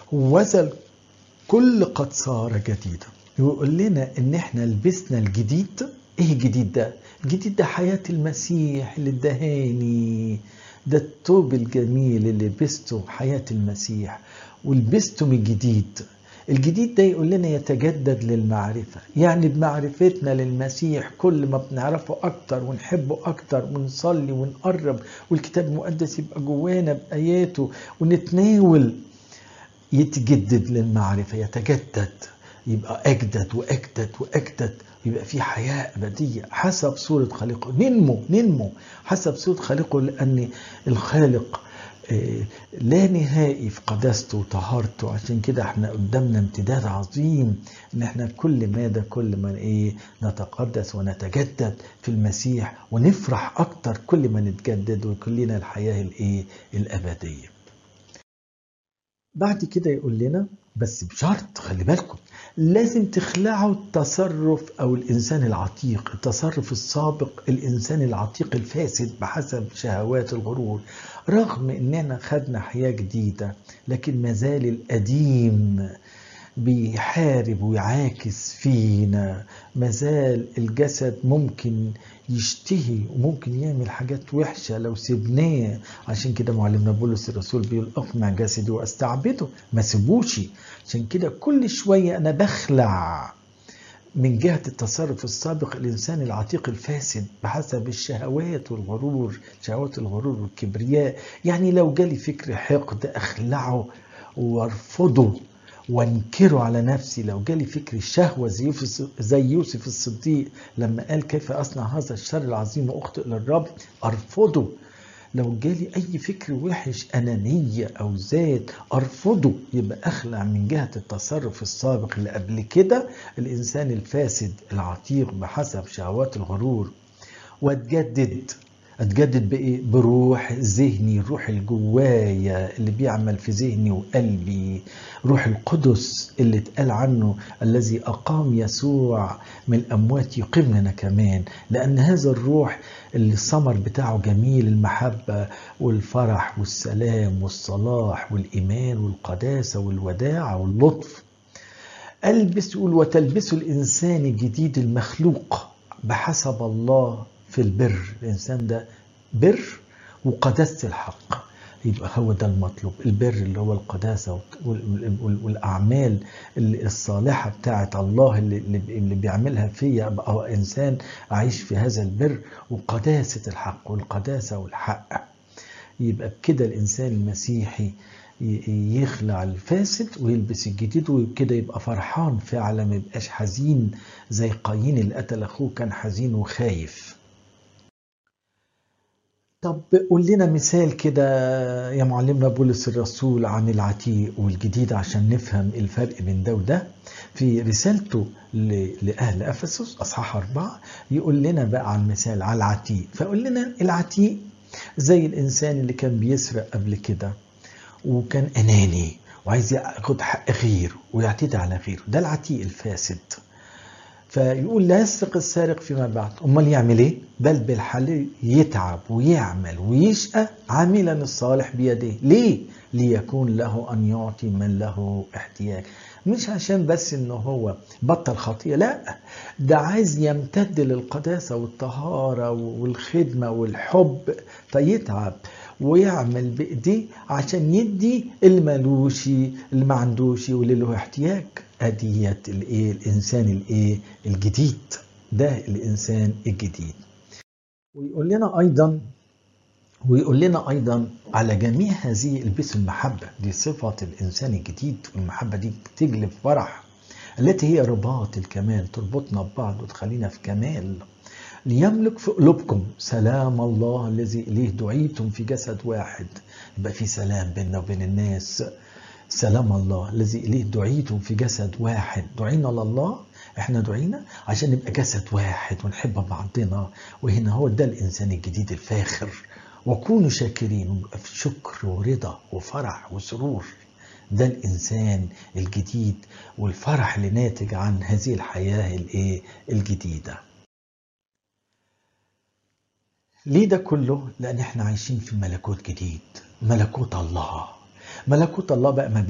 وذا كل قد صار جديدا يقول لنا ان احنا لبسنا الجديد ايه الجديد ده الجديد ده حياة المسيح اللي ادهاني ده الثوب الجميل اللي لبسته حياة المسيح ولبسته من الجديد الجديد ده يقول لنا يتجدد للمعرفة يعني بمعرفتنا للمسيح كل ما بنعرفه أكتر ونحبه أكتر ونصلي ونقرب والكتاب المقدس يبقى جوانا بآياته ونتناول يتجدد للمعرفة يتجدد يبقى أجدد وأجدد وأجدد يبقى في حياة أبدية حسب صورة خالقه ننمو ننمو حسب صورة خالقه لأن الخالق لا نهائي في قداسته وطهارته عشان كده احنا قدامنا امتداد عظيم ان احنا كل مادة كل ما ايه نتقدس ونتجدد في المسيح ونفرح اكتر كل ما نتجدد ويكون لنا الحياة الايه الابدية بعد كده يقول لنا بس بشرط خلي بالكم لازم تخلعوا التصرف او الانسان العتيق التصرف السابق الانسان العتيق الفاسد بحسب شهوات الغرور رغم اننا خدنا حياة جديدة لكن مازال القديم بيحارب ويعاكس فينا مازال الجسد ممكن يشتهي وممكن يعمل حاجات وحشة لو سيبناه عشان كده معلمنا بولس الرسول بيقول اقمع جسدي واستعبده ما سيبوش عشان كده كل شوية انا بخلع من جهة التصرف السابق الإنسان العتيق الفاسد بحسب الشهوات والغرور شهوات الغرور والكبرياء يعني لو جالي فكر حقد أخلعه وارفضه وانكره على نفسي لو جالي فكر الشهوة زي يوسف, زي يوسف الصديق لما قال كيف أصنع هذا الشر العظيم وأخطئ للرب أرفضه لو جالي أي فكر وحش أنانية أو ذات أرفضه يبقى أخلع من جهة التصرف السابق اللي قبل كده الإنسان الفاسد العتيق بحسب شهوات الغرور واتجدد اتجدد بايه بروح ذهني الروح الجوايا اللي بيعمل في ذهني وقلبي روح القدس اللي اتقال عنه الذي اقام يسوع من الاموات يقيمنا كمان لان هذا الروح اللي الثمر بتاعه جميل المحبه والفرح والسلام والصلاح والايمان والقداسه والوداعه واللطف البس يقول وتلبسوا الانسان الجديد المخلوق بحسب الله في البر الإنسان ده بر وقداسة الحق يبقى هو ده المطلوب البر اللي هو القداسة والأعمال الصالحة بتاعت الله اللي, اللي بيعملها فيا أبقى إنسان أعيش في هذا البر وقداسة الحق والقداسة والحق يبقى بكده الإنسان المسيحي يخلع الفاسد ويلبس الجديد وكده يبقى فرحان فعلا ما يبقاش حزين زي قايين اللي قتل أخوه كان حزين وخايف طب قول لنا مثال كده يا معلمنا بولس الرسول عن العتيق والجديد عشان نفهم الفرق بين ده وده في رسالته لأهل أفسس أصحاح أربعة يقول لنا بقى عن مثال على العتيق فقول لنا العتيق زي الإنسان اللي كان بيسرق قبل كده وكان أناني وعايز ياخد حق غيره ويعتدي على غيره ده العتيق الفاسد فيقول لا يسرق السارق فيما بعد امال يعمل ايه بل بالحل يتعب ويعمل ويشقى عاملا الصالح بيديه ليه ليكون له ان يعطي من له احتياج مش عشان بس انه هو بطل خطيئه لا ده عايز يمتد للقداسه والطهاره والخدمه والحب فيتعب ويعمل بايديه عشان يدي اللي مالوش اللي ما عندوش واللي له احتياج اديت الايه الانسان الايه الجديد ده الانسان الجديد ويقول لنا ايضا ويقول لنا ايضا على جميع هذه البسوا المحبه دي صفه الانسان الجديد والمحبه دي تجلب فرح التي هي رباط الكمال تربطنا ببعض وتخلينا في كمال ليملك في قلوبكم سلام الله الذي اليه دعيتم في جسد واحد يبقى في سلام بيننا وبين الناس سلام الله الذي اليه دعيتم في جسد واحد دعينا لله احنا دعينا عشان نبقى جسد واحد ونحب بعضنا وهنا هو ده الانسان الجديد الفاخر وكونوا شاكرين ونبقى في شكر ورضا وفرح وسرور ده الانسان الجديد والفرح اللي ناتج عن هذه الحياه الايه الجديده ليه ده كله لان احنا عايشين في ملكوت جديد ملكوت الله ملكوت الله بقى ما